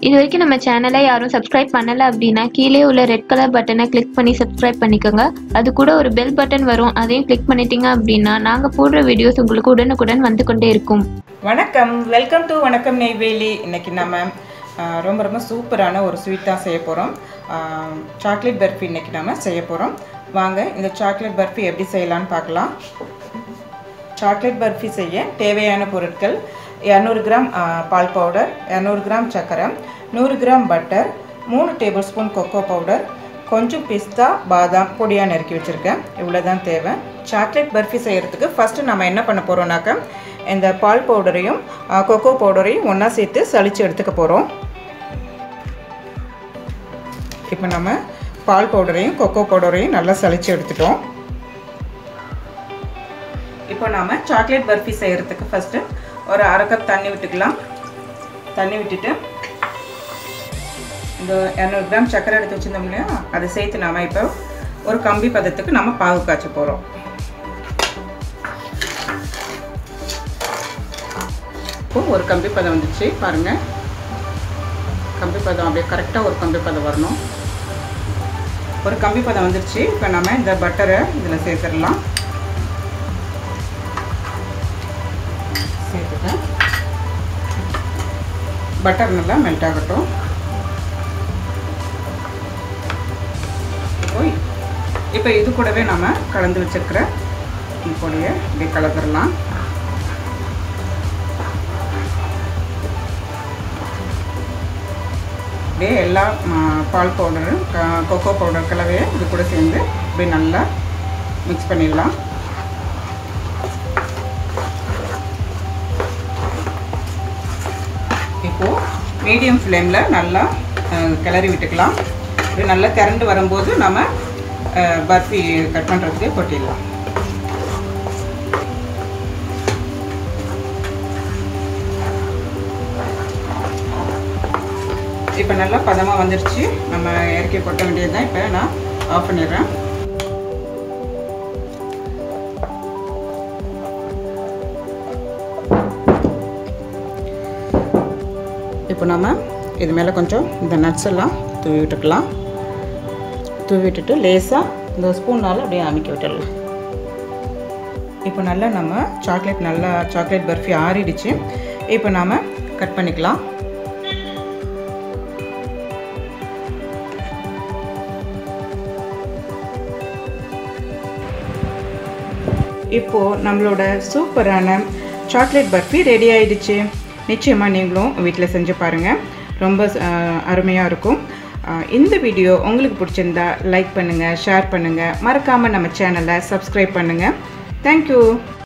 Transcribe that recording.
இது வரைக்கும் நம்ம சேனலை யாரும் சப்ஸ்கிரைப் பண்ணல அப்படின்னா கீழே உள்ள ரெட் கலர் பட்டனை கிளிக் பண்ணி சப்ஸ்கிரைப் பண்ணிக்கோங்க அது கூட ஒரு பெல் பட்டன் வரும் அதையும் கிளிக் பண்ணிட்டீங்க அப்படின்னா நாங்கள் போடுற வீடியோஸ் உங்களுக்கு உடனுக்குடன் வந்து கொண்டே இருக்கும் வணக்கம் வெல்கம் டு வணக்கம் நெய்வேலி இன்னைக்கு நம்ம ஆ, ரொம்ப ரொம்ப சூப்பரான ஒரு ஸ்வீட் தான் செய்ய போகிறோம் சாக்லேட் பர்ஃபி இன்னைக்கு நம்ம செய்ய போகிறோம் வாங்க இந்த சாக்லேட் பர்ஃபி எப்படி செய்யலாம்னு பார்க்கலாம் சாக்லேட் பர்ஃபி செய்ய தேவையான பொருட்கள் இரநூறு கிராம் ஆ, பால் பவுடர் இரநூறு கிராம் சர்க்கரை நூறு கிராம் பட்டர் மூணு டேபிள் ஸ்பூன் கொக்கோ பவுடர் கொஞ்சம் பிஸ்தா பாதாம் பொடியாக நறுக்கி வச்சுருக்கேன் இவ்வளோ தான் தேவை சாக்லேட் பர்ஃபி செய்கிறதுக்கு ஃபஸ்ட்டு நம்ம என்ன பண்ண போகிறோம்னாக்க இந்த பால் பவுடரையும் ஆ, கொக்கோ பவுடரையும் ஒன்றா சேர்த்து சலிச்சு எடுத்துக்க போகிறோம் இப்போ நம்ம பால் பவுடரையும் கொக்கோ பவுடரையும் நல்லா சலிச்சு எடுத்துட்டோம் இப்போ நாம சாக்லேட் பர்ஃபி செய்கிறதுக்கு ஃபஸ்ட்டு ஒரு அரை கப் தண்ணி விட்டுக்கலாம் தண்ணி விட்டுட்டு இந்த இரநூறு கிராம் சர்க்கரை எடுத்து வச்சுருந்தோம் இல்லையா அதை சேர்த்து நாம இப்போ ஒரு கம்பி பதத்துக்கு நம்ம பாகு காய்ச்ச போகிறோம் இப்போ ஒரு கம்பி பதம் வந்துச்சு பாருங்கள் கம்பி பதம் அப்படியே கரெக்டாக ஒரு கம்பி பதம் வரணும் ஒரு கம்பி பதம் வந்துருச்சு இப்போ நம்ம இந்த பட்டரை இதில் சேர்த்துடலாம் சேர்த்துட்டேன் பட்டர் நல்லா மெல்ட் ஆகட்டும் இப்போ இப்போ இது கூடவே நம்ம கலந்து வச்சிருக்கிற இந்த பொடியை இப்படி கலந்துடலாம் அப்படியே எல்லா ஆ, பால் பவுடரும் க- கொக்கோ பவுடர் கலவையை இது கூட சேர்ந்து இப்படி நல்லா மிக்ஸ் பண்ணிடலாம் இப்போது மீடியம் ஃப்ளேமில் நல்லா அஹ், கிளறி விட்டுக்கலாம் இது நல்லா திரண்டு வரும்போது நம்ம அஹ், பர்ஃபி கட் பண்ணுறதுக்கு கொட்டிடலாம் இப்போ நல்லா பதமாக வந்துருச்சு நம்ம இறக்கி கொட்ட வேண்டியது தான் இப்போ நான் ஆஃப் பண்ணிடுறேன் இப்போ நம்ம இது மேலே கொஞ்சம் இந்த நட்ஸ் எல்லாம் தூவி விட்டுக்கலாம் தூவி விட்டுட்டு லேசாக இந்த ஸ்பூனால் அப்படியே அமைக்க விட்டுடலாம் இப்போ நல்லா நம்ம சாக்லேட் நல்லா சாக்லேட் பர்ஃபி ஆறிடுச்சு இப்போ நாம் கட் பண்ணிக்கலாம் இப்போது நம்மளோட சூப்பரான சாக்லேட் பர்ஃபி ரெடி ஆயிடுச்சு நிச்சயமாக நீங்களும் வீட்டில் செஞ்சு பாருங்கள் ரொம்ப அருமையாக இருக்கும் அஹ், இந்த வீடியோ உங்களுக்கு பிடிச்சிருந்தா லைக் பண்ணுங்கள் ஷேர் பண்ணுங்கள் மறக்காமல் நம்ம சேனலை சப்ஸ்கிரைப் பண்ணுங்கள் தேங்க்யூ